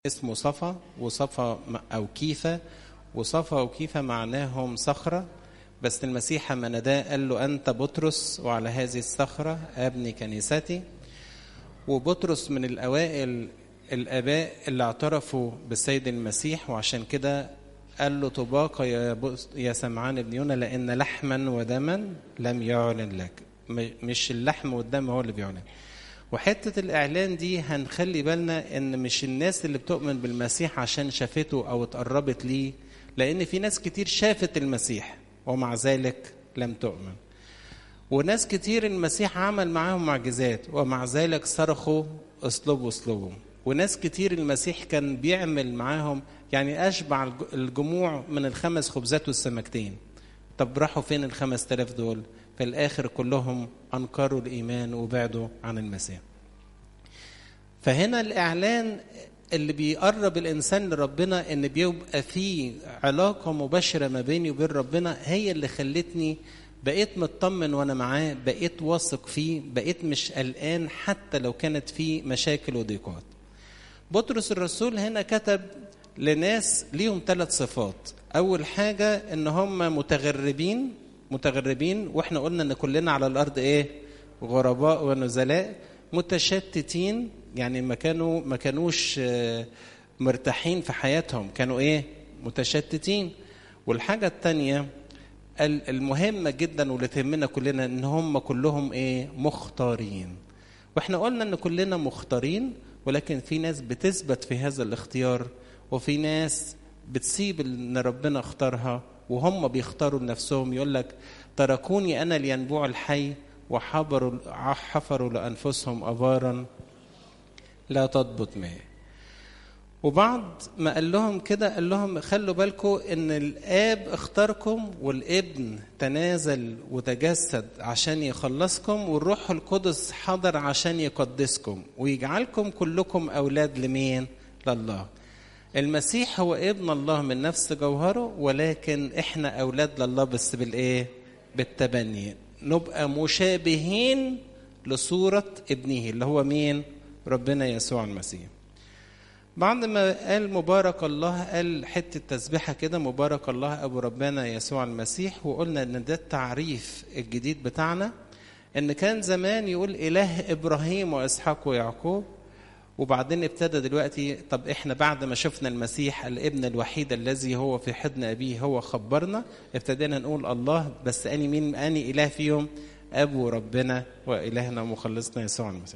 اسمه صفا وصفا أو كيفة وصفا وكيفة معناهم صخرة بس المسيح لما ناداه قال له أنت بطرس وعلى هذه الصخرة أبني كنيستي وبطرس من الأوائل الآباء اللي اعترفوا بالسيد المسيح وعشان كده قال له طباق يا, يا سمعان بن يونا لأن لحما ودما لم يعلن لك مش اللحم والدم هو اللي بيعلن وحتة الإعلان دي هنخلي بالنا إن مش الناس اللي بتؤمن بالمسيح عشان شافته أو اتقربت ليه لأن في ناس كتير شافت المسيح ومع ذلك لم تؤمن وناس كتير المسيح عمل معاهم معجزات ومع ذلك صرخوا اصلبوا اصلبوا وناس كتير المسيح كان بيعمل معاهم يعني أشبع الجموع من الخمس خبزات والسمكتين طب راحوا فين الخمس تلاف دول في الآخر كلهم أنكروا الإيمان وبعدوا عن المسيح فهنا الإعلان اللي بيقرب الإنسان لربنا إن بيبقى فيه علاقة مباشرة ما بيني وبين ربنا هي اللي خلتني بقيت مطمن وأنا معاه بقيت واثق فيه بقيت مش قلقان حتى لو كانت فيه مشاكل وضيقات بطرس الرسول هنا كتب لناس ليهم ثلاث صفات أول حاجة إن هم متغربين متغربين واحنا قلنا ان كلنا على الارض ايه غرباء ونزلاء متشتتين يعني ما كانوا ما كانوش مرتاحين في حياتهم كانوا ايه متشتتين والحاجه الثانيه المهمه جدا واللي تهمنا كلنا ان هم كلهم ايه مختارين واحنا قلنا ان كلنا مختارين ولكن في ناس بتثبت في هذا الاختيار وفي ناس بتسيب ان ربنا اختارها وهم بيختاروا لنفسهم يقول لك تركوني انا لينبوع الحي وحفروا حفروا لانفسهم ابارا لا تضبط ماء وبعد ما قال لهم كده قال لهم خلوا بالكم ان الاب اختاركم والابن تنازل وتجسد عشان يخلصكم والروح القدس حضر عشان يقدسكم ويجعلكم كلكم اولاد لمين لله المسيح هو ابن الله من نفس جوهره ولكن احنا اولاد لله بس بالايه بالتبني نبقى مشابهين لصوره ابنه اللي هو مين ربنا يسوع المسيح بعد ما قال مبارك الله قال حته تسبيحه كده مبارك الله ابو ربنا يسوع المسيح وقلنا ان ده التعريف الجديد بتاعنا ان كان زمان يقول اله ابراهيم واسحاق ويعقوب وبعدين ابتدى دلوقتي طب احنا بعد ما شفنا المسيح الابن الوحيد الذي هو في حضن ابيه هو خبرنا ابتدينا نقول الله بس اني مين اني اله فيهم ابو ربنا والهنا ومخلصنا يسوع المسيح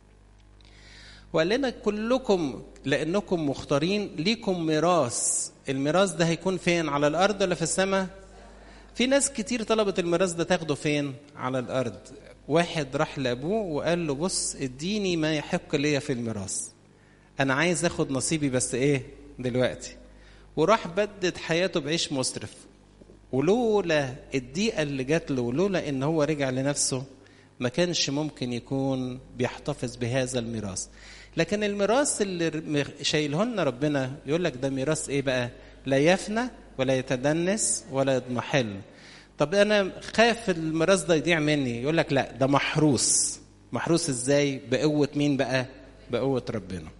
وقال لنا كلكم لانكم مختارين ليكم ميراث الميراث ده هيكون فين على الارض ولا في السماء في ناس كتير طلبت الميراث ده تاخده فين على الارض واحد راح لابوه وقال له بص اديني ما يحق ليا في الميراث انا عايز اخد نصيبي بس ايه دلوقتي وراح بدد حياته بعيش مسرف ولولا الضيقه اللي جات له ولولا ان هو رجع لنفسه ما كانش ممكن يكون بيحتفظ بهذا الميراث لكن الميراث اللي شايله لنا ربنا يقول لك ده ميراث ايه بقى لا يفنى ولا يتدنس ولا يضمحل طب انا خاف الميراث ده يضيع مني يقول لك لا ده محروس محروس ازاي بقوه مين بقى بقوه ربنا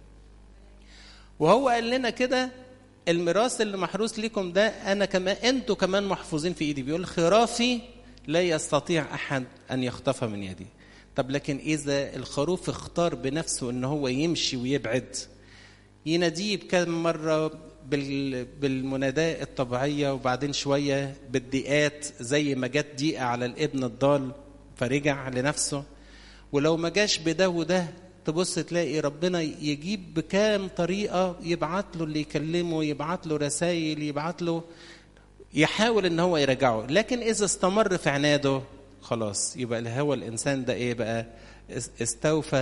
وهو قال لنا كده الميراث اللي محروس ليكم ده انا كمان انتوا كمان محفوظين في ايدي بيقول خرافي لا يستطيع احد ان يخطفها من يدي طب لكن اذا الخروف اختار بنفسه ان هو يمشي ويبعد يناديه بكم مره بالمناداة الطبيعية وبعدين شوية بالضيقات زي ما جت ضيقة على الابن الضال فرجع لنفسه ولو ما جاش بده وده تبص تلاقي ربنا يجيب بكام طريقة يبعت له اللي يكلمه يبعت له رسائل يبعت له يحاول ان هو يرجعه لكن اذا استمر في عناده خلاص يبقى هو الانسان ده ايه بقى استوفى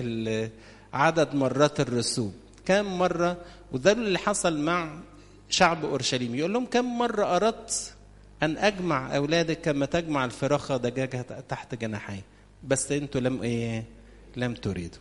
عدد مرات الرسوب كم مرة وده اللي حصل مع شعب أورشليم يقول لهم كم مرة أردت أن أجمع أولادك كما تجمع الفراخة دجاجة تحت جناحي بس أنتوا لم إيه لم تريدوا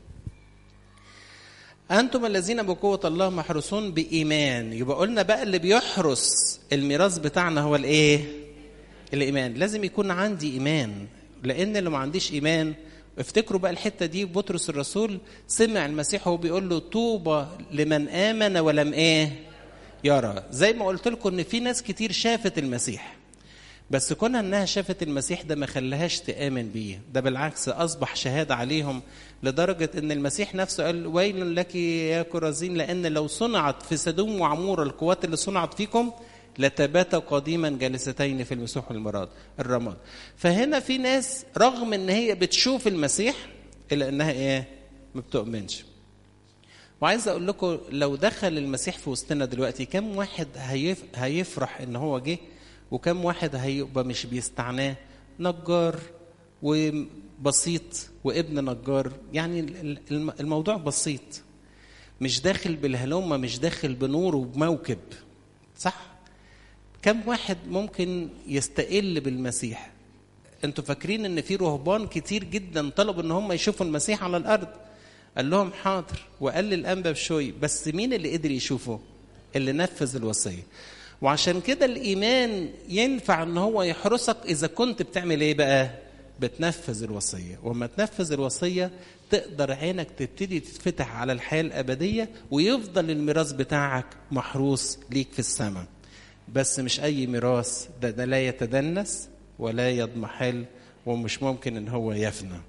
أنتم الذين بقوة الله محروسون بإيمان يبقى قلنا بقى اللي بيحرس الميراث بتاعنا هو الإيه الإيمان لازم يكون عندي إيمان لأن اللي ما عنديش إيمان افتكروا بقى الحته دي بطرس الرسول سمع المسيح وهو بيقول له طوبى لمن امن ولم ايه يرى زي ما قلت لكم ان في ناس كتير شافت المسيح بس كونها انها شافت المسيح ده ما خلاهاش تامن بيه ده بالعكس اصبح شهاده عليهم لدرجه ان المسيح نفسه قال ويل لك يا كرازين لان لو صنعت في سدوم وعمور القوات اللي صنعت فيكم لتباتا قديما جالستين في المسوح والمراد الرماد فهنا في ناس رغم ان هي بتشوف المسيح الا انها ايه ما بتؤمنش وعايز اقول لكم لو دخل المسيح في وسطنا دلوقتي كم واحد هيف هيفرح ان هو جه وكم واحد هيبقى مش بيستعناه نجار وبسيط وابن نجار يعني الموضوع بسيط مش داخل بالهلومه مش داخل بنور وبموكب صح كم واحد ممكن يستقل بالمسيح انتوا فاكرين ان في رهبان كتير جدا طلبوا ان هم يشوفوا المسيح على الارض قال لهم حاضر وقال للانبا بشوي بس مين اللي قدر يشوفه اللي نفذ الوصيه وعشان كده الايمان ينفع ان هو يحرسك اذا كنت بتعمل ايه بقى بتنفذ الوصيه وما تنفذ الوصيه تقدر عينك تبتدي تتفتح على الحياه الابديه ويفضل الميراث بتاعك محروس ليك في السماء بس مش اي ميراث ده, ده لا يتدنس ولا يضمحل ومش ممكن ان هو يفنى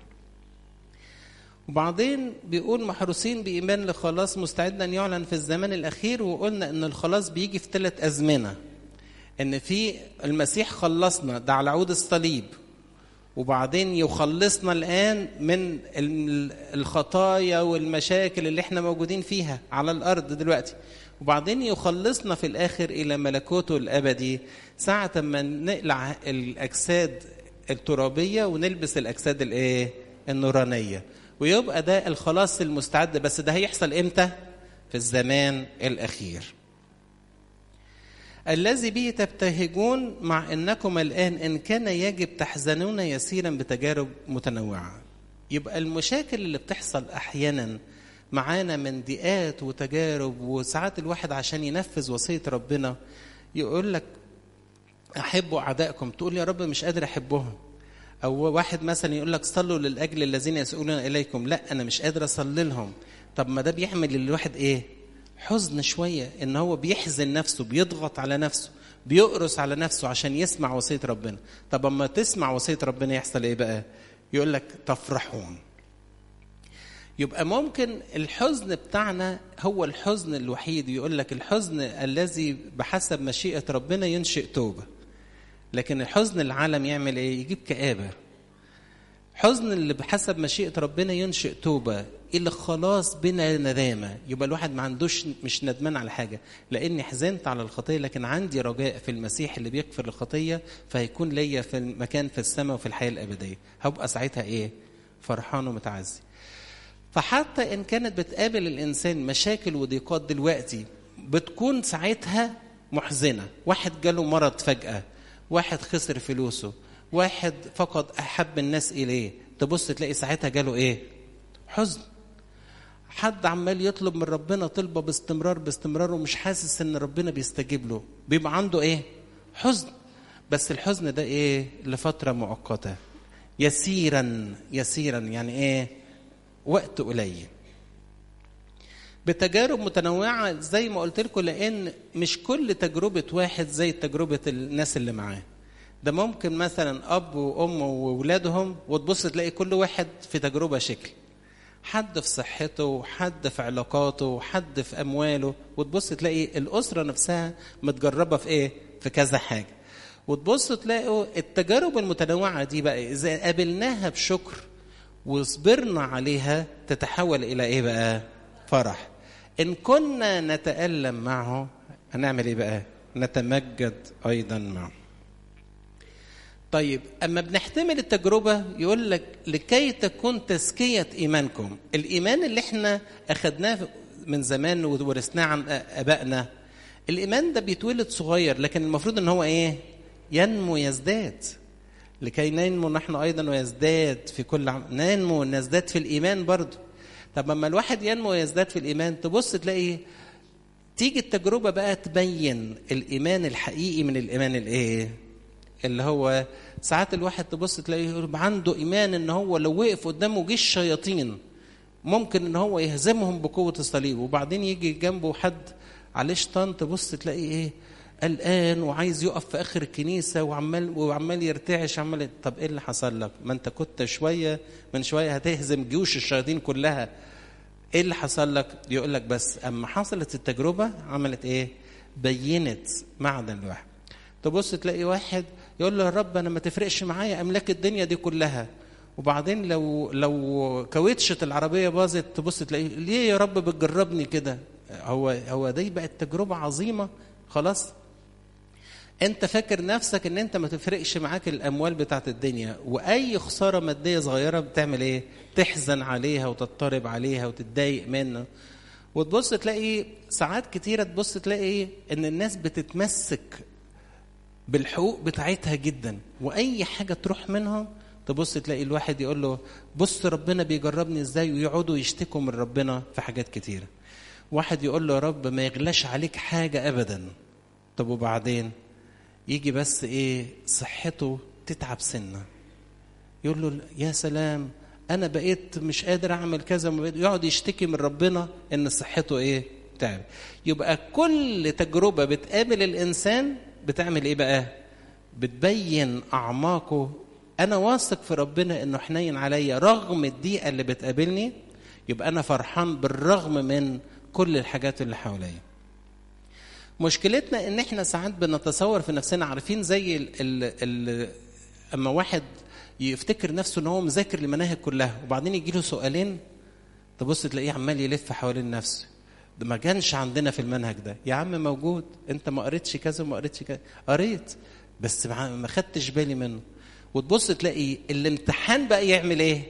وبعدين بيقول محروسين بإيمان لخلاص مستعدا أن يعلن في الزمان الأخير وقلنا أن الخلاص بيجي في ثلاث أزمنة أن في المسيح خلصنا ده على عود الصليب وبعدين يخلصنا الآن من الخطايا والمشاكل اللي احنا موجودين فيها على الأرض دلوقتي وبعدين يخلصنا في الآخر إلى ملكوته الأبدي ساعة ما نقلع الأجساد الترابية ونلبس الأجساد الإيه؟ النورانية ويبقى ده الخلاص المستعد بس ده هيحصل امتى في الزمان الاخير الذي به تبتهجون مع انكم الان ان كان يجب تحزنون يسيرا بتجارب متنوعه يبقى المشاكل اللي بتحصل احيانا معانا من ضيقات وتجارب وساعات الواحد عشان ينفذ وصيه ربنا يقول لك احبوا اعدائكم تقول يا رب مش قادر احبهم او واحد مثلا يقول لك صلوا للاجل الذين يسؤولون اليكم لا انا مش قادر اصلي لهم طب ما ده بيعمل للواحد ايه حزن شويه ان هو بيحزن نفسه بيضغط على نفسه بيقرص على نفسه عشان يسمع وصيه ربنا طب اما تسمع وصيه ربنا يحصل ايه بقى يقول لك تفرحون يبقى ممكن الحزن بتاعنا هو الحزن الوحيد يقول لك الحزن الذي بحسب مشيئه ربنا ينشئ توبه لكن الحزن العالم يعمل ايه يجيب كآبة حزن اللي بحسب مشيئة ربنا ينشئ توبة اللي خلاص بلا ندامة يبقى الواحد ما عندوش مش ندمان على حاجة لأني حزنت على الخطية لكن عندي رجاء في المسيح اللي بيغفر الخطية فهيكون ليا في المكان في السماء وفي الحياة الأبدية هبقى ساعتها إيه فرحان ومتعزي فحتى إن كانت بتقابل الإنسان مشاكل وضيقات دلوقتي بتكون ساعتها محزنة واحد جاله مرض فجأة واحد خسر فلوسه واحد فقد احب الناس اليه تبص تلاقي ساعتها جاله ايه حزن حد عمال يطلب من ربنا طلبه باستمرار باستمرار ومش حاسس ان ربنا بيستجيب له بيبقى عنده ايه حزن بس الحزن ده ايه لفتره مؤقته يسيرا يسيرا يعني ايه وقت قليل بتجارب متنوعة زي ما قلت لكم لأن مش كل تجربة واحد زي تجربة الناس اللي معاه ده ممكن مثلا أب وأم وأولادهم وتبص تلاقي كل واحد في تجربة شكل حد في صحته حد في علاقاته حد في أمواله وتبص تلاقي الأسرة نفسها متجربة في إيه في كذا حاجة وتبص تلاقوا التجارب المتنوعة دي بقى إذا قابلناها بشكر وصبرنا عليها تتحول إلى إيه بقى فرح إن كنا نتألم معه هنعمل إيه بقى؟ نتمجد أيضا معه. طيب أما بنحتمل التجربة يقول لك لكي تكون تزكية إيمانكم، الإيمان اللي إحنا أخدناه من زمان وورثناه عن آبائنا، الإيمان ده بيتولد صغير لكن المفروض إن هو إيه؟ ينمو يزداد. لكي ننمو نحن أيضا ويزداد في كل عام، ننمو ونزداد في الإيمان برضه. طب لما الواحد ينمو ويزداد في الايمان تبص تلاقي تيجي التجربه بقى تبين الايمان الحقيقي من الايمان الايه اللي هو ساعات الواحد تبص تلاقيه عنده ايمان ان هو لو وقف قدامه جيش شياطين ممكن ان هو يهزمهم بقوه الصليب وبعدين يجي جنبه حد عليه شيطان تبص تلاقي ايه قلقان وعايز يقف في اخر الكنيسه وعمال وعمال يرتعش عمال طب ايه اللي حصل لك؟ ما انت كنت شويه من شويه هتهزم جيوش الشياطين كلها ايه اللي حصل لك؟ يقول لك بس اما حصلت التجربه عملت ايه؟ بينت معدن الواحد. تبص تلاقي واحد يقول له يا رب انا ما تفرقش معايا املاك الدنيا دي كلها وبعدين لو لو كاوتشة العربيه باظت تبص تلاقي ليه يا رب بتجربني كده؟ هو هو دي بقت تجربه عظيمه خلاص انت فاكر نفسك ان انت ما تفرقش معاك الاموال بتاعت الدنيا واي خساره ماديه صغيره بتعمل ايه تحزن عليها وتضطرب عليها وتتضايق منها وتبص تلاقي ساعات كتيره تبص تلاقي ان الناس بتتمسك بالحقوق بتاعتها جدا واي حاجه تروح منها تبص تلاقي الواحد يقول له بص ربنا بيجربني ازاي ويقعدوا يشتكوا من ربنا في حاجات كتيره واحد يقول له يا رب ما يغلاش عليك حاجه ابدا طب وبعدين يجي بس ايه صحته تتعب سنه يقول له يا سلام انا بقيت مش قادر اعمل كذا يقعد يشتكي من ربنا ان صحته ايه تعب يبقى كل تجربه بتقابل الانسان بتعمل ايه بقى بتبين اعماقه انا واثق في ربنا انه حنين عليا رغم الضيقه اللي بتقابلني يبقى انا فرحان بالرغم من كل الحاجات اللي حواليا مشكلتنا ان احنا ساعات بنتصور في نفسنا عارفين زي ال ال ال اما واحد يفتكر نفسه ان هو مذاكر المناهج كلها وبعدين يجي له سؤالين تبص تلاقيه عمال يلف حوالين نفسه ده ما كانش عندنا في المنهج ده يا عم موجود انت ما قريتش كذا وما قريتش كذا قريت بس ما خدتش بالي منه وتبص تلاقي الامتحان بقى يعمل ايه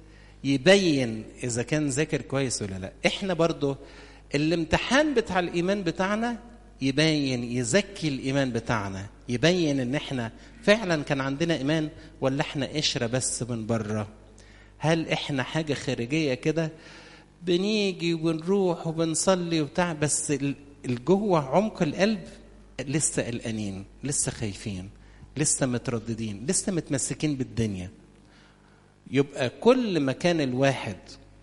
يبين اذا كان ذاكر كويس ولا لا احنا برضو الامتحان بتاع الايمان بتاعنا يبين يزكي الايمان بتاعنا يبين ان احنا فعلا كان عندنا ايمان ولا احنا قشره بس من بره هل احنا حاجه خارجيه كده بنيجي وبنروح وبنصلي وبتاع بس الجوه عمق القلب لسه قلقانين لسه خايفين لسه مترددين لسه متمسكين بالدنيا يبقى كل ما كان الواحد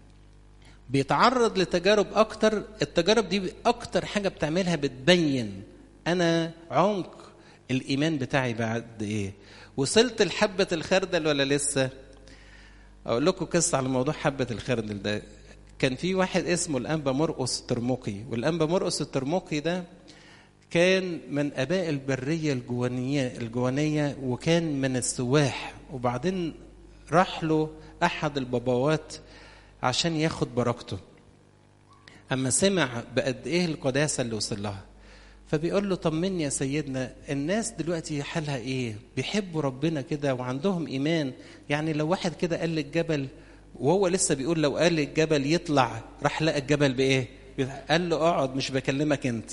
بيتعرض لتجارب اكتر التجارب دي اكتر حاجه بتعملها بتبين انا عمق الايمان بتاعي بعد ايه وصلت لحبه الخردل ولا لسه اقول لكم قصه على موضوع حبه الخردل ده كان في واحد اسمه الانبا مرقس الترمقي والانبا مرقس الترمقي ده كان من اباء البريه الجوانيه الجوانيه وكان من السواح وبعدين راح له احد البابوات عشان ياخد بركته اما سمع بقد ايه القداسه اللي وصل لها فبيقول له طمني يا سيدنا الناس دلوقتي حالها ايه بيحبوا ربنا كده وعندهم ايمان يعني لو واحد كده قال للجبل وهو لسه بيقول لو قال للجبل يطلع راح لقى الجبل بايه قال له اقعد مش بكلمك انت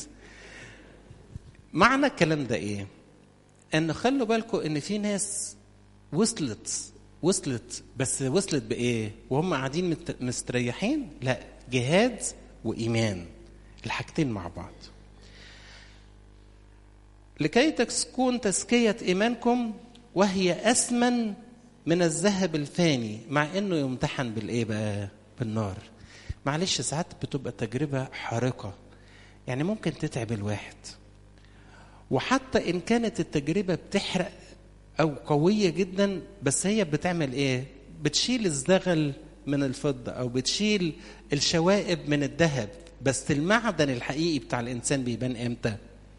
معنى الكلام ده ايه ان خلوا بالكم ان في ناس وصلت وصلت بس وصلت بايه وهم قاعدين مستريحين لا جهاد وايمان الحاجتين مع بعض لكي تكون تزكية إيمانكم وهي أثمن من الذهب الفاني مع إنه يمتحن بالإيه بقى؟ بالنار. معلش ساعات بتبقى تجربة حارقة. يعني ممكن تتعب الواحد. وحتى إن كانت التجربة بتحرق أو قوية جدا بس هي بتعمل إيه؟ بتشيل الزغل من الفضة أو بتشيل الشوائب من الذهب بس المعدن الحقيقي بتاع الإنسان بيبان إمتى؟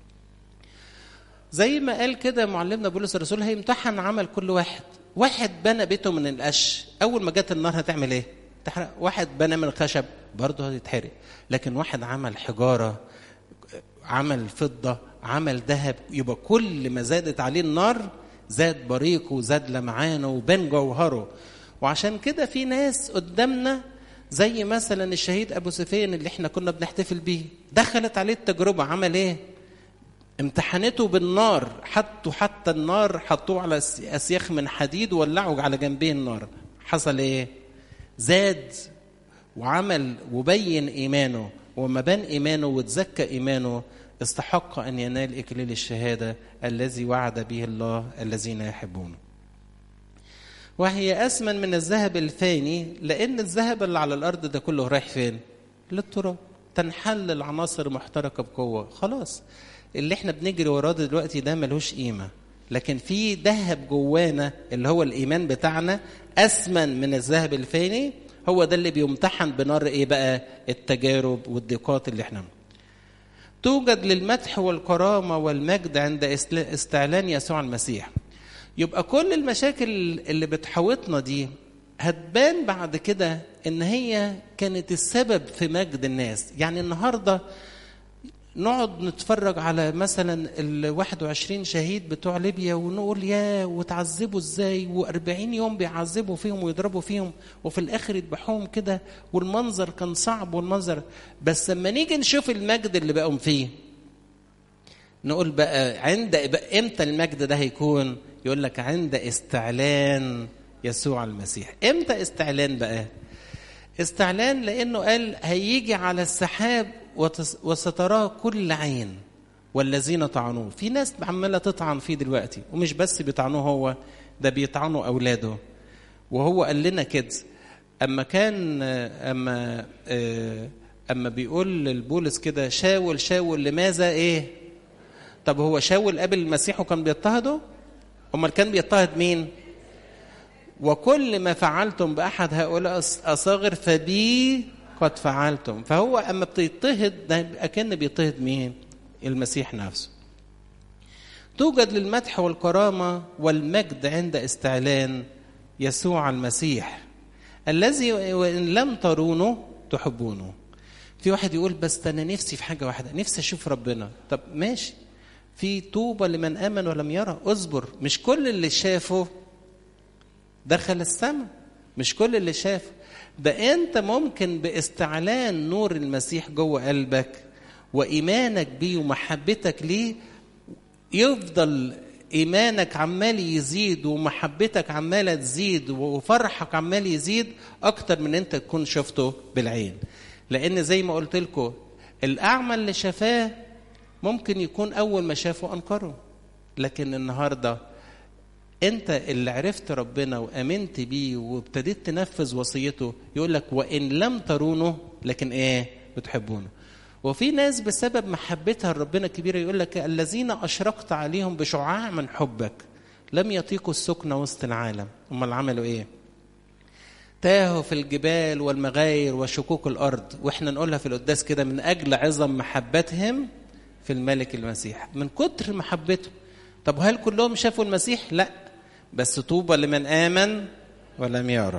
زي ما قال كده معلمنا بولس الرسول هيمتحن عمل كل واحد واحد بنى بيته من القش اول ما جت النار هتعمل ايه تحرق واحد بنى من الخشب برضه هيتحرق لكن واحد عمل حجاره عمل فضه عمل ذهب يبقى كل ما زادت عليه النار زاد بريقه وزاد لمعانه وبان جوهره وعشان كده في ناس قدامنا زي مثلا الشهيد ابو سفين اللي احنا كنا بنحتفل بيه دخلت عليه التجربه عمل ايه امتحنته بالنار حطوا حتى النار حطوه على اسياخ من حديد وولعوا على جنبيه النار حصل ايه زاد وعمل وبين ايمانه وما بان ايمانه وتزكى ايمانه استحق أن ينال إكليل الشهادة الذي وعد به الله الذين يحبونه وهي أثمن من الذهب الفاني لأن الذهب اللي على الأرض ده كله رايح فين؟ للتراب تنحل العناصر محترقة بقوة خلاص اللي احنا بنجري وراه دلوقتي ده ملوش قيمة لكن في ذهب جوانا اللي هو الإيمان بتاعنا أثمن من الذهب الفاني هو ده اللي بيمتحن بنار إيه بقى التجارب والضيقات اللي احنا توجد للمدح والكرامة والمجد عند استعلان يسوع المسيح يبقى كل المشاكل اللي بتحوطنا دي هتبان بعد كده ان هي كانت السبب في مجد الناس يعني النهارده نقعد نتفرج على مثلا ال 21 شهيد بتوع ليبيا ونقول يا وتعذبوا ازاي و40 يوم بيعذبوا فيهم ويضربوا فيهم وفي الاخر يذبحوهم كده والمنظر كان صعب والمنظر بس لما نيجي نشوف المجد اللي بقوا فيه نقول بقى عند بقى امتى المجد ده هيكون يقول لك عند استعلان يسوع المسيح امتى استعلان بقى استعلان لانه قال هيجي على السحاب وستراه كل عين والذين طعنوه في ناس عماله تطعن فيه دلوقتي ومش بس بيطعنوه هو ده بيطعنوا اولاده وهو قال لنا كده اما كان اما اما بيقول للبولس كده شاول شاول لماذا ايه طب هو شاول قبل المسيح وكان بيضطهده امال كان بيضطهد مين وكل ما فعلتم باحد هؤلاء اصاغر فبي قد فعلتم فهو اما بتضطهد ده اكن بيضطهد مين المسيح نفسه توجد للمدح والكرامه والمجد عند استعلان يسوع المسيح الذي وان لم ترونه تحبونه في واحد يقول بس انا نفسي في حاجه واحده نفسي اشوف ربنا طب ماشي في طوبى لمن امن ولم يرى اصبر مش كل اللي شافه دخل السماء مش كل اللي شافه ده انت ممكن باستعلان نور المسيح جوه قلبك وايمانك بيه ومحبتك ليه يفضل ايمانك عمال يزيد ومحبتك عماله تزيد وفرحك عمال يزيد اكتر من انت تكون شفته بالعين لان زي ما قلت لكم الاعمى اللي شافاه ممكن يكون اول ما شافه انكره لكن النهارده انت اللي عرفت ربنا وامنت بيه وابتديت تنفذ وصيته يقول لك وان لم ترونه لكن ايه بتحبونه وفي ناس بسبب محبتها لربنا كبيره يقول لك الذين اشرقت عليهم بشعاع من حبك لم يطيقوا السكن وسط العالم امال عملوا ايه تاهوا في الجبال والمغاير وشكوك الارض واحنا نقولها في القداس كده من اجل عظم محبتهم في الملك المسيح من كتر محبته طب هل كلهم شافوا المسيح لا بس طوبى لمن آمن ولم يرى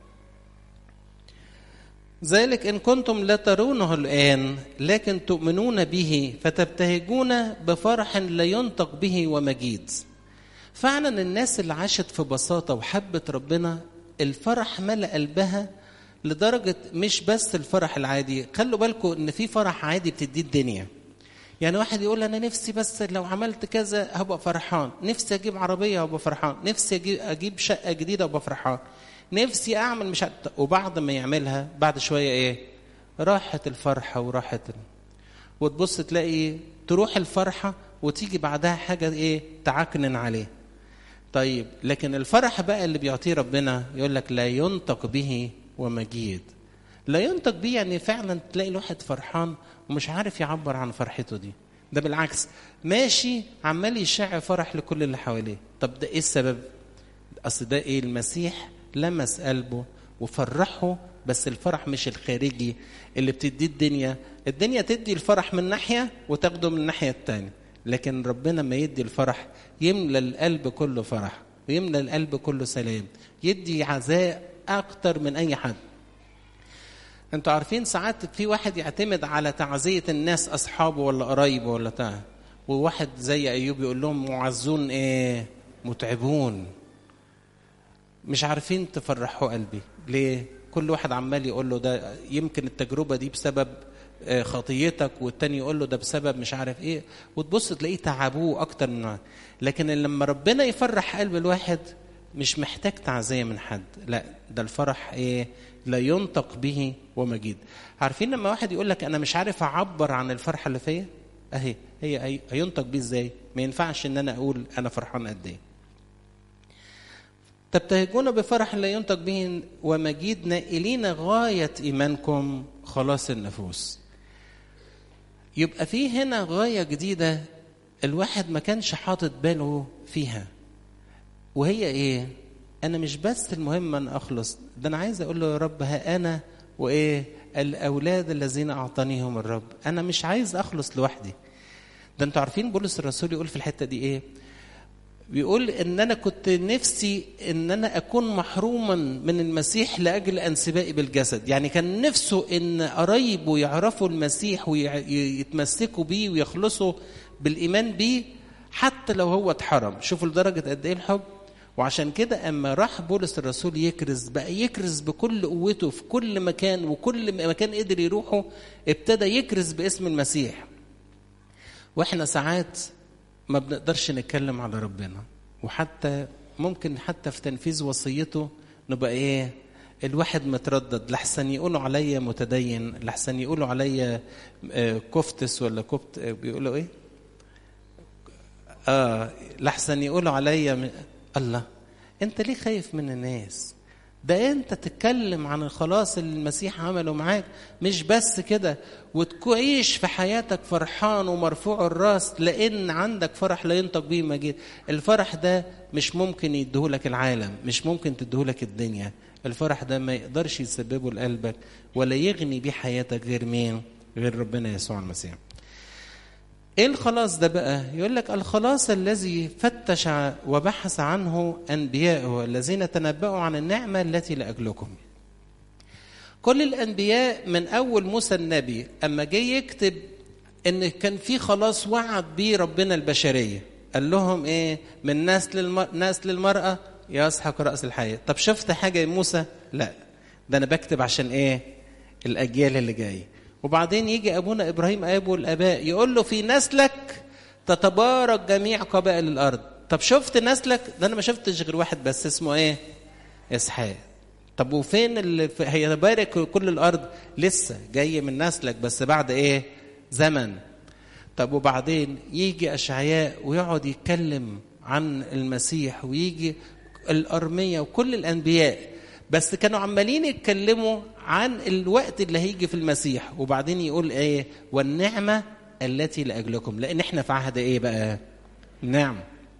ذلك إن كنتم لا ترونه الآن لكن تؤمنون به فتبتهجون بفرح لا ينطق به ومجيد فعلا الناس اللي عاشت في بساطة وحبت ربنا الفرح ملأ قلبها لدرجة مش بس الفرح العادي خلوا بالكم إن في فرح عادي بتديه الدنيا يعني واحد يقول انا نفسي بس لو عملت كذا هبقى فرحان نفسي اجيب عربيه هبقى فرحان نفسي اجيب, أجيب شقه جديده هبقى فرحان نفسي اعمل مش عارف وبعد ما يعملها بعد شويه ايه راحت الفرحه وراحت وتبص تلاقي تروح الفرحه وتيجي بعدها حاجه ايه تعكنن عليه طيب لكن الفرح بقى اللي بيعطيه ربنا يقول لك لا ينطق به ومجيد لا ينطق بيه يعني فعلا تلاقي الواحد فرحان ومش عارف يعبر عن فرحته دي ده بالعكس ماشي عمال يشع فرح لكل اللي حواليه طب ده ايه السبب اصل ده ايه المسيح لمس قلبه وفرحه بس الفرح مش الخارجي اللي بتديه الدنيا الدنيا تدي الفرح من ناحيه وتاخده من الناحيه الثانيه لكن ربنا ما يدي الفرح يملى القلب كله فرح ويملى القلب كله سلام يدي عزاء اكتر من اي حد انتوا عارفين ساعات في واحد يعتمد على تعزية الناس أصحابه ولا قرايبه ولا بتاع وواحد زي أيوب يقول لهم معزون إيه متعبون مش عارفين تفرحوا قلبي ليه كل واحد عمال يقول له ده يمكن التجربة دي بسبب خطيتك والتاني يقول له ده بسبب مش عارف ايه وتبص تلاقيه تعبوه اكتر من لكن لما ربنا يفرح قلب الواحد مش محتاج تعزية من حد لا ده الفرح ايه لا ينطق به ومجيد عارفين لما واحد يقول لك انا مش عارف اعبر عن الفرحه اللي فيا اهي هي هي- هينطق بيه ازاي ما ينفعش ان انا اقول انا فرحان قد ايه تبتهجون بفرح لا ينطق به ومجيد نائلين غاية إيمانكم خلاص النفوس يبقى في هنا غاية جديدة الواحد ما كانش حاطط باله فيها وهي ايه انا مش بس المهم ان اخلص ده انا عايز اقول له يا رب ها انا وايه الاولاد الذين اعطانيهم الرب انا مش عايز اخلص لوحدي ده انتوا عارفين بولس الرسول يقول في الحته دي ايه بيقول ان انا كنت نفسي ان انا اكون محروما من المسيح لاجل انسبائي بالجسد يعني كان نفسه ان قرايبه يعرفوا المسيح ويتمسكوا بيه ويخلصوا بالايمان بيه حتى لو هو اتحرم شوفوا لدرجه قد ايه الحب وعشان كده اما راح بولس الرسول يكرز بقى يكرز بكل قوته في كل مكان وكل مكان قدر يروحه ابتدى يكرز باسم المسيح واحنا ساعات ما بنقدرش نتكلم على ربنا وحتى ممكن حتى في تنفيذ وصيته نبقى ايه الواحد متردد لحسن يقولوا عليا متدين لحسن يقولوا عليا آه، كفتس ولا كبت آه، بيقولوا ايه اه لحسن يقولوا عليا م... الله انت ليه خايف من الناس ده انت تتكلم عن الخلاص اللي المسيح عمله معاك مش بس كده وتعيش في حياتك فرحان ومرفوع الراس لان عندك فرح لا ينطق به مجيد الفرح ده مش ممكن يديهولك العالم مش ممكن تديهولك الدنيا الفرح ده ما يقدرش يسببه لقلبك ولا يغني بيه حياتك غير مين غير ربنا يسوع المسيح ايه الخلاص ده بقى يقول لك الخلاص الذي فتش وبحث عنه انبياؤه الذين تنبأوا عن النعمه التي لاجلكم كل الانبياء من اول موسى النبي اما جه يكتب ان كان في خلاص وعد بيه ربنا البشريه قال لهم ايه من نسل المر... نسل المراه يسحق راس الحياه طب شفت حاجه يا موسى لا ده انا بكتب عشان ايه الاجيال اللي جايه وبعدين يجي ابونا ابراهيم ابو الاباء يقول له في نسلك تتبارك جميع قبائل الارض طب شفت نسلك ده انا ما شفتش غير واحد بس اسمه ايه اسحاق طب وفين اللي في- هيبارك كل الارض لسه جاي من نسلك بس بعد ايه زمن طب وبعدين يجي اشعياء ويقعد يتكلم عن المسيح ويجي الارميه وكل الانبياء بس كانوا عمالين يتكلموا عن الوقت اللي هيجي في المسيح وبعدين يقول ايه والنعمه التي لاجلكم لان احنا في عهد ايه بقى نعم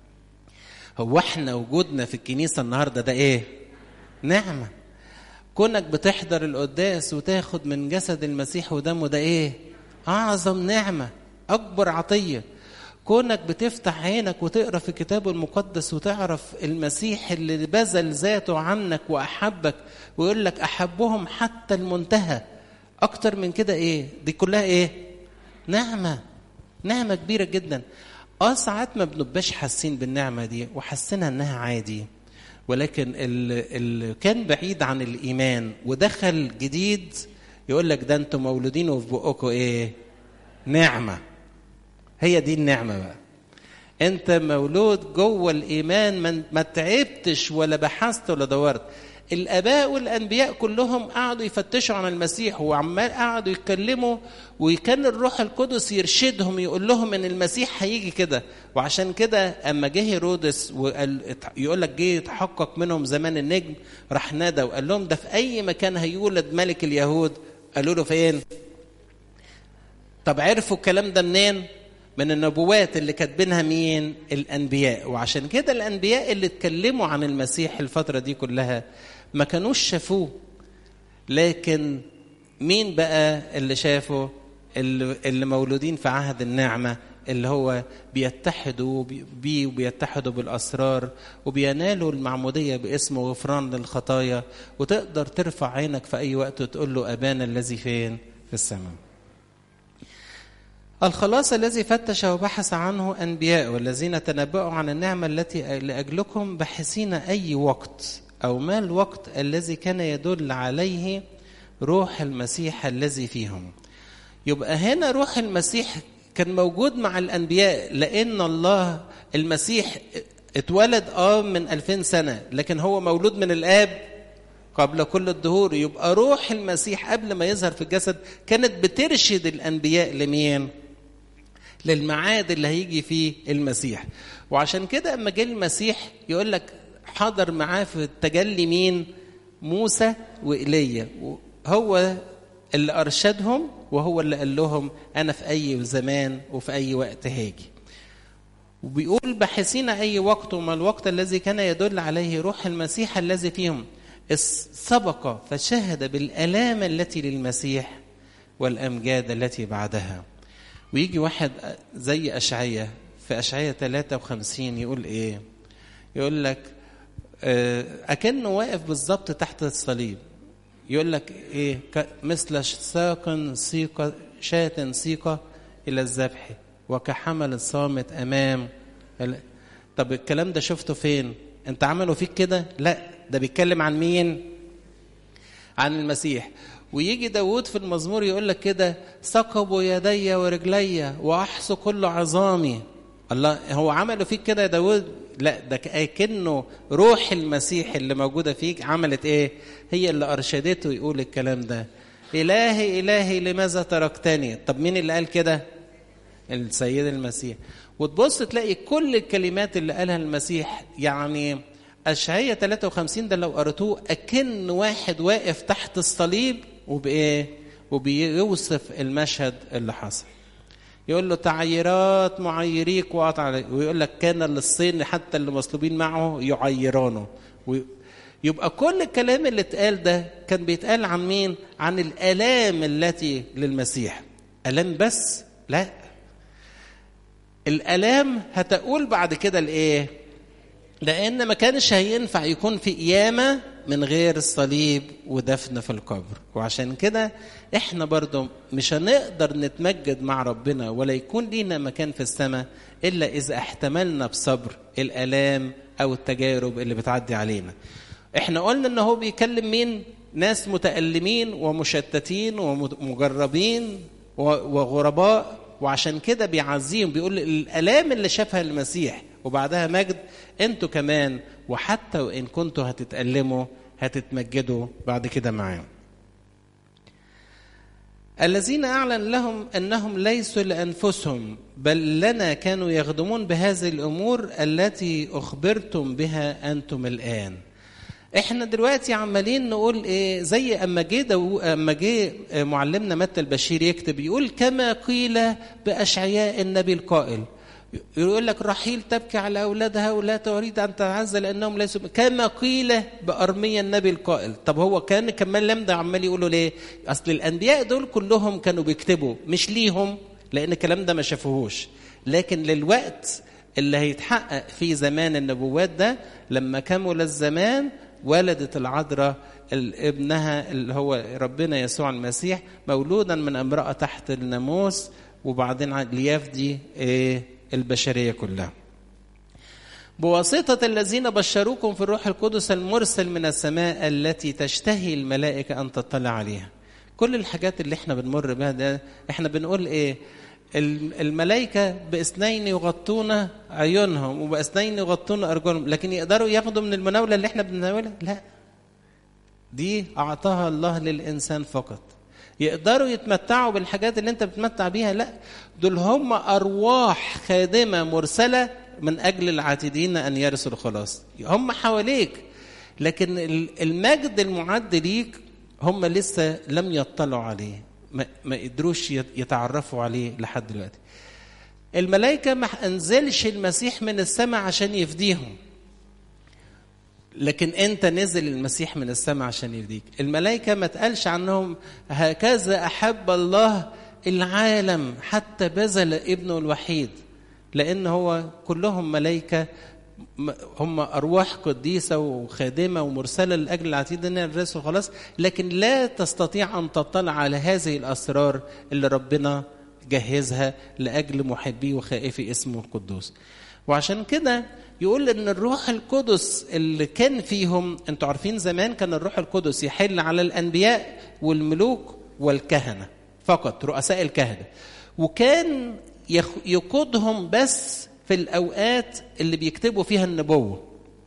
هو احنا وجودنا في الكنيسه النهارده ده ايه نعمه كونك بتحضر القداس وتاخد من جسد المسيح ودمه ده ايه اعظم نعمه اكبر عطيه كونك بتفتح عينك وتقرا في الكتاب المقدس وتعرف المسيح اللي بذل ذاته عنك واحبك ويقول لك احبهم حتى المنتهى اكتر من كده ايه دي كلها ايه نعمه نعمه كبيره جدا اه ساعات ما بنبقاش حاسين بالنعمه دي وحاسينها انها عادي ولكن اللي كان بعيد عن الايمان ودخل جديد يقول لك ده انتم مولودين وفي بقكم ايه نعمه هي دي النعمه بقى انت مولود جوه الايمان ما- ما تعبتش ولا بحثت ولا دورت الاباء والانبياء كلهم قعدوا يفتشوا عن المسيح وعمال قعدوا يتكلموا وكان الروح القدس يرشدهم يقول لهم ان المسيح هيجي كده وعشان كده اما جه هيرودس وقال يقول لك جه يتحقق منهم زمان النجم راح نادى وقال لهم ده في اي مكان هيولد ملك اليهود قالوا له فين طب عرفوا الكلام ده منين؟ من النبوات اللي كاتبينها مين؟ الانبياء، وعشان كده الانبياء اللي اتكلموا عن المسيح الفتره دي كلها ما كانوش شافوه. لكن مين بقى اللي شافه؟ اللي, اللي مولودين في عهد النعمه اللي هو بيتحدوا بيه وبيتحدوا بالاسرار وبينالوا المعموديه باسم غفران للخطايا وتقدر ترفع عينك في اي وقت وتقول له ابانا الذي فين؟ في السماء. الخلاص الذي فتش وبحث عنه أنبياء والذين تنبأوا عن النعمة التي لأجلكم باحثين أي وقت أو ما الوقت الذي كان يدل عليه روح المسيح الذي فيهم يبقى هنا روح المسيح كان موجود مع الأنبياء لأن الله المسيح اتولد اه من ألفين سنة لكن هو مولود من الآب قبل كل الدهور يبقى روح المسيح قبل ما يظهر في الجسد كانت بترشد الأنبياء لمين؟ للميعاد اللي هيجي فيه المسيح وعشان كده اما جه المسيح يقول لك حضر معاه في التجلي مين موسى وإيليا هو اللي أرشدهم وهو اللي قال لهم أنا في أي زمان وفي أي وقت هاجي وبيقول باحثين أي وقت وما الوقت الذي كان يدل عليه روح المسيح الذي فيهم سبق فشهد بالآلام التي للمسيح والأمجاد التي بعدها ويجي واحد زي أشعية في أشعية 53 يقول إيه يقول لك أكنه واقف بالظبط تحت الصليب يقول لك إيه مثل ساق سيقة شاة سيقة إلى الذبح وكحمل صامت أمام طب الكلام ده شفته فين أنت عملوا فيك كده لا ده بيتكلم عن مين عن المسيح ويجي داود في المزمور يقول لك كده ثقبوا يدي ورجلي واحصوا كل عظامي الله هو عمله فيك كده يا داود لا ده كأنه روح المسيح اللي موجوده فيك عملت ايه هي اللي ارشدته يقول الكلام ده الهي الهي لماذا تركتني طب مين اللي قال كده السيد المسيح وتبص تلاقي كل الكلمات اللي قالها المسيح يعني أشعية 53 ده لو قرأتوه أكن واحد واقف تحت الصليب وبإيه؟ وبيوصف المشهد اللي حصل. يقول له تعيرات معيريك وقطع عليك ويقول لك كان للصين حتى اللي مصلوبين معه يعيرانه يبقى كل الكلام اللي اتقال ده كان بيتقال عن مين؟ عن الآلام التي للمسيح. آلام بس؟ لا. الآلام هتقول بعد كده الإيه؟ لأن ما كانش هينفع يكون في قيامة من غير الصليب ودفن في القبر وعشان كده احنا برضو مش هنقدر نتمجد مع ربنا ولا يكون لينا مكان في السماء إلا إذا احتملنا بصبر الآلام أو التجارب اللي بتعدي علينا احنا قلنا ان هو بيكلم مين ناس متألمين ومشتتين ومجربين وغرباء وعشان كده بيعزيهم بيقول الآلام اللي شافها المسيح وبعدها مجد انتوا كمان وحتى وان كنتوا هتتألموا هتتمجدوا بعد كده معاهم الذين اعلن لهم انهم ليسوا لانفسهم بل لنا كانوا يخدمون بهذه الامور التي اخبرتم بها انتم الان احنا دلوقتي عمالين نقول ايه زي اما جه اما جه معلمنا متى البشير يكتب يقول كما قيل باشعياء النبي القائل يقول لك رحيل تبكي على اولادها ولا تريد ان تعزى لانهم ليسوا كما قيل بارميا النبي القائل طب هو كان كمان لم ده عمال يقولوا ليه اصل الانبياء دول كلهم كانوا بيكتبوا مش ليهم لان الكلام ده ما شافوهوش لكن للوقت اللي هيتحقق في زمان النبوات ده لما كمل الزمان ولدت العذراء ابنها اللي هو ربنا يسوع المسيح مولودا من امراه تحت الناموس وبعدين ليفدي ايه البشريه كلها. بواسطة الذين بشروكم في الروح القدس المرسل من السماء التي تشتهي الملائكة أن تطلع عليها. كل الحاجات اللي احنا بنمر بها ده احنا بنقول ايه؟ الملائكة بإثنين يغطون عيونهم وبإثنين يغطون أرجلهم لكن يقدروا ياخدوا من المناولة اللي احنا بنتناولها؟ لا. دي أعطاها الله للإنسان فقط. يقدروا يتمتعوا بالحاجات اللي انت بتمتع بيها لا دول هم ارواح خادمه مرسله من اجل العاتدين ان يرثوا الخلاص هم حواليك لكن المجد المعد ليك هم لسه لم يطلعوا عليه ما, ما قدروش يتعرفوا عليه لحد دلوقتي الملائكه ما انزلش المسيح من السماء عشان يفديهم لكن انت نزل المسيح من السماء عشان يفديك الملائكه ما تقالش عنهم هكذا احب الله العالم حتى بذل ابنه الوحيد لان هو كلهم ملائكه هم ارواح قديسه وخادمه ومرسله لاجل العتيد ان الرسل خلاص لكن لا تستطيع ان تطلع على هذه الاسرار اللي ربنا جهزها لاجل محبيه وخائفي اسمه القدوس وعشان كده يقول ان الروح القدس اللي كان فيهم انتوا عارفين زمان كان الروح القدس يحل على الانبياء والملوك والكهنه فقط رؤساء الكهنه وكان يقودهم بس في الاوقات اللي بيكتبوا فيها النبوه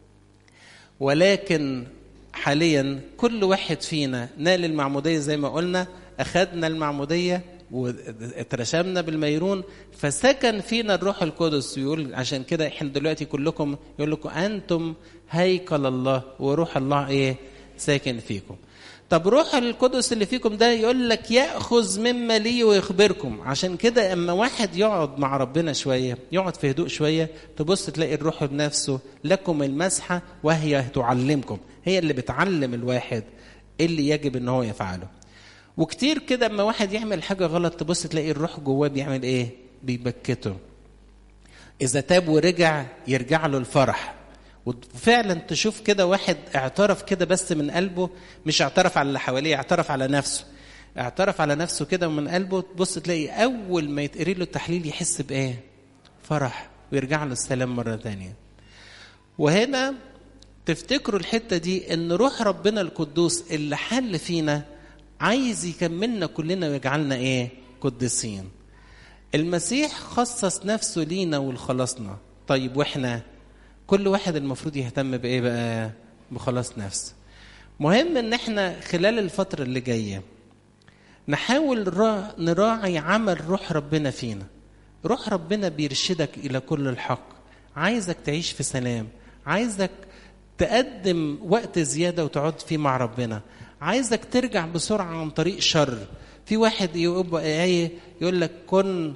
ولكن حاليا كل واحد فينا نال المعموديه زي ما قلنا اخذنا المعموديه واترشمنا بالميرون فسكن فينا الروح القدس يقول عشان كده احنا دلوقتي كلكم يقول لكم انتم هيكل الله وروح الله ايه ساكن فيكم طب روح القدس اللي فيكم ده يقول لك ياخذ مما لي ويخبركم عشان كده اما واحد يقعد مع ربنا شويه يقعد في هدوء شويه تبص تلاقي الروح بنفسه لكم المسحه وهي تعلمكم هي اللي بتعلم الواحد اللي يجب ان هو يفعله وكتير كده اما واحد يعمل حاجه غلط تبص تلاقي الروح جواه بيعمل ايه بيبكته اذا تاب ورجع يرجع له الفرح وفعلا تشوف كده واحد اعترف كده بس من قلبه مش اعترف على اللي حواليه اعترف على نفسه اعترف على نفسه كده من قلبه تبص تلاقي اول ما يتقري له التحليل يحس بايه فرح ويرجع له السلام مره ثانيه وهنا تفتكروا الحته دي ان روح ربنا القدوس اللي حل فينا عايز يكملنا كلنا ويجعلنا ايه قديسين المسيح خصص نفسه لينا ولخلاصنا طيب واحنا كل واحد المفروض يهتم بايه بقى بخلاص نفسه مهم ان احنا خلال الفتره اللي جايه نحاول نراعي عمل روح ربنا فينا روح ربنا بيرشدك الى كل الحق عايزك تعيش في سلام عايزك تقدم وقت زياده وتقعد فيه مع ربنا عايزك ترجع بسرعه عن طريق شر في واحد يبقى ايه يقول لك كن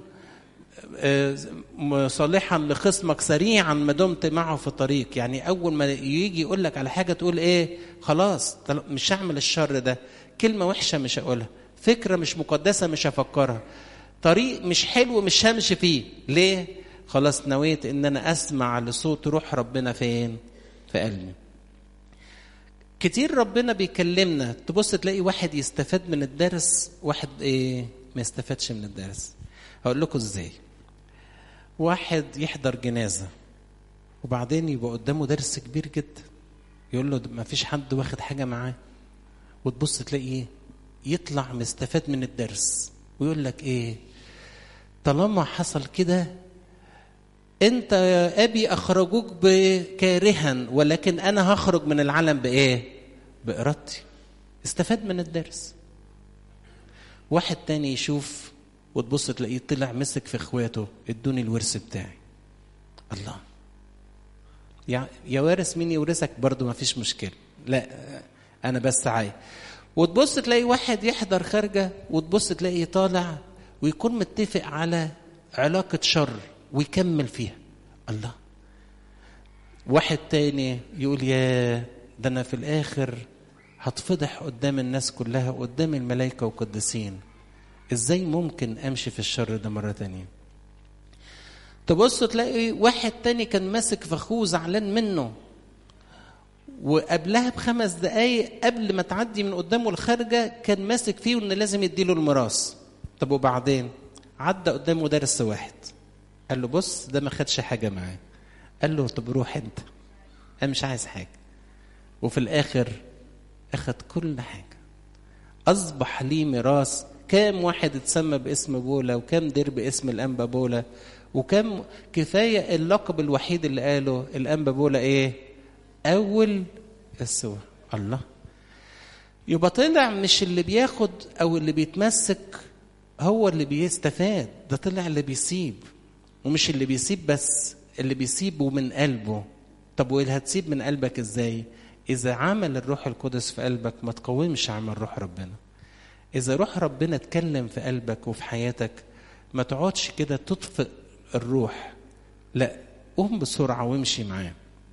صالحا لخصمك سريعا ما دمت معه في الطريق يعني اول ما يجي يقول لك على حاجه تقول ايه خلاص مش هعمل الشر ده كلمه وحشه مش هقولها فكره مش مقدسه مش هفكرها طريق مش حلو مش همشي فيه ليه خلاص نويت ان انا اسمع لصوت روح ربنا فين في قلبي كتير ربنا بيكلمنا تبص تلاقي واحد يستفاد من الدرس واحد ايه ما يستفادش من الدرس هقول لكم ازاي واحد يحضر جنازة وبعدين يبقى قدامه درس كبير جدا يقول له ما فيش حد واخد حاجة معاه وتبص تلاقيه يطلع مستفاد من الدرس ويقول لك ايه طالما حصل كده انت يا ابي اخرجوك بكارها ولكن انا هخرج من العالم بايه بارادتي استفاد من الدرس واحد تاني يشوف وتبص تلاقيه طلع مسك في اخواته ادوني الورث بتاعي الله يا يا وارث مين يورثك برضه ما فيش مشكله لا انا بس عايز وتبص تلاقي واحد يحضر خارجه وتبص تلاقيه طالع ويكون متفق على علاقه شر ويكمل فيها الله واحد تاني يقول يا ده انا في الاخر هتفضح قدام الناس كلها قدام الملائكه والقديسين ازاي ممكن امشي في الشر ده مره تانية تبص تلاقي واحد تاني كان ماسك في اخوه زعلان منه وقبلها بخمس دقايق قبل ما تعدي من قدامه الخارجه كان ماسك فيه وان لازم يديله الميراث طب وبعدين عدى قدامه درس واحد قال له بص ده ما خدش حاجه معاه قال له طب روح انت انا مش عايز حاجه وفي الاخر اخد كل حاجه اصبح ليه ميراث كام واحد اتسمى باسم بولا وكام دير باسم الانبا بولا وكم كفايه اللقب الوحيد اللي قاله الانبا بولا ايه اول السوى الله يبقى طلع مش اللي بياخد او اللي بيتمسك هو اللي بيستفاد ده طلع اللي بيسيب ومش اللي بيسيب بس اللي بيسيبه من قلبه طب واللي هتسيب من قلبك ازاي اذا عمل الروح القدس في قلبك ما تقومش عمل روح ربنا اذا روح ربنا اتكلم في قلبك وفي حياتك ما تقعدش كده تطفئ الروح لا قوم بسرعه وامشي معاه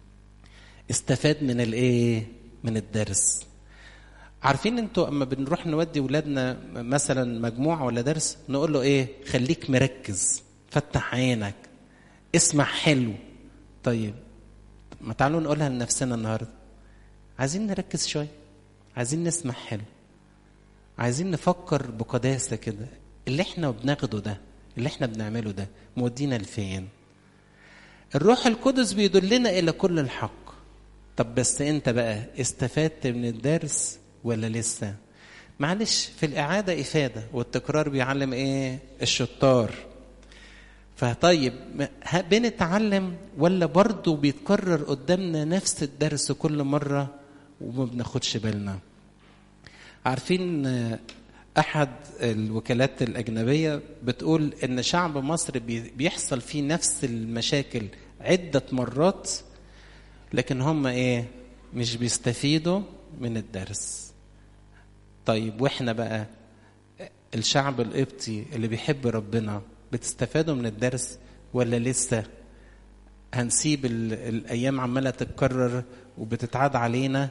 استفاد من الايه من الدرس عارفين انتوا اما بنروح نودي ولادنا مثلا مجموعه ولا درس نقول له ايه خليك مركز فتح عينك اسمع حلو طيب ما تعالوا نقولها لنفسنا النهارده عايزين نركز شويه عايزين نسمع حلو عايزين نفكر بقداسه كده اللي احنا بناخده ده اللي احنا بنعمله ده مودينا لفين الروح القدس بيدلنا الى كل الحق طب بس انت بقى استفدت من الدرس ولا لسه معلش في الإعادة إفادة والتكرار بيعلم إيه الشطار فطيب بنتعلم ولا برضه بيتكرر قدامنا نفس الدرس كل مرة وما بناخدش بالنا عارفين احد الوكالات الاجنبيه بتقول ان شعب مصر بيحصل فيه نفس المشاكل عده مرات لكن هم ايه مش بيستفيدوا من الدرس طيب واحنا بقى الشعب القبطي اللي بيحب ربنا بتستفادوا من الدرس ولا لسه هنسيب الايام عماله تتكرر وبتتعاد علينا